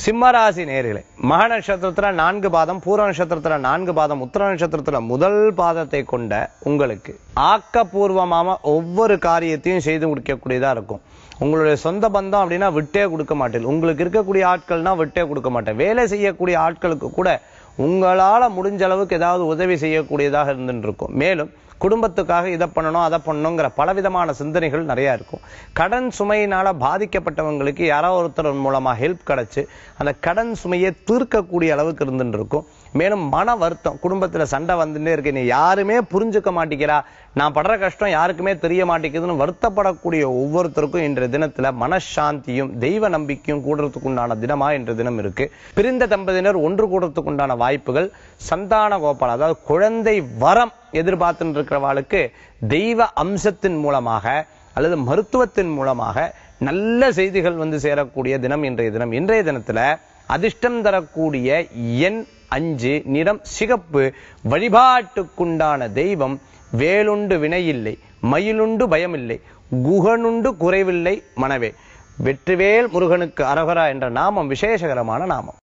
சிம்மராசி நேர்களே மக நட்சத்திரத்துல நான்கு பாதம் பூர நட்சத்திரத்துல நான்கு பாதம் உத்தர நட்சத்திரத்துல முதல் பாதத்தை கொண்ட உங்களுக்கு ஆக்கப்பூர்வமாக ஒவ்வொரு காரியத்தையும் செய்து முடிக்கக்கூடியதா இருக்கும் உங்களுடைய சொந்த பந்தம் அப்படின்னா விட்டே கொடுக்க மாட்டேன் உங்களுக்கு இருக்கக்கூடிய ஆட்கள்னா விட்டே கொடுக்க மாட்டேன் வேலை செய்யக்கூடிய ஆட்களுக்கு கூட உங்களால முடிஞ்ச அளவுக்கு ஏதாவது உதவி செய்யக்கூடியதாக இருந்துட்டு இருக்கும் மேலும் குடும்பத்துக்காக இதை பண்ணணும் அதை பண்ணணுங்கிற பலவிதமான சிந்தனைகள் நிறைய இருக்கும் கடன் சுமையினால பாதிக்கப்பட்டவங்களுக்கு யாரோ ஒருத்தர் மூலமா ஹெல்ப் கிடைச்சு அந்த கடன் சுமையை தீர்க்கக்கூடிய அளவுக்கு இருந்துட்டு இருக்கும் மேலும் மன வருத்தம் குடும்பத்துல சண்டை வந்துட்டே இருக்கு நீ யாருமே புரிஞ்சுக்க மாட்டேங்கிறா நான் படுற கஷ்டம் யாருக்குமே தெரிய மாட்டேங்குதுன்னு வருத்தப்படக்கூடிய ஒவ்வொருத்தருக்கும் இன்றைய தினத்துல மனசாந்தியும் தெய்வ நம்பிக்கையும் கூடுறதுக்கு உண்டான தினமா இன்றைய தினம் இருக்கு பிரிந்த தம்பதியினர் ஒன்று கூடுறதுக்கு உண்டான வாய்ப்புகள் சந்தான கோபால் அதாவது குழந்தை வரம் எதிர்பார்த்துட்டு இருக்கிறவாளுக்கு தெய்வ அம்சத்தின் மூலமாக அல்லது மருத்துவத்தின் மூலமாக நல்ல செய்திகள் வந்து சேரக்கூடிய தினம் இன்றைய தினம் இன்றைய தினத்துல அதிர்ஷ்டம் தரக்கூடிய எண் அஞ்சு நிறம் சிகப்பு வழிபாட்டுக்குண்டான தெய்வம் வேலுண்டு வினையில்லை மயிலுண்டு பயமில்லை குகனுண்டு குறைவில்லை மனவே வெற்றிவேல் முருகனுக்கு அரகரா என்ற நாமம் விசேஷகரமான நாமம்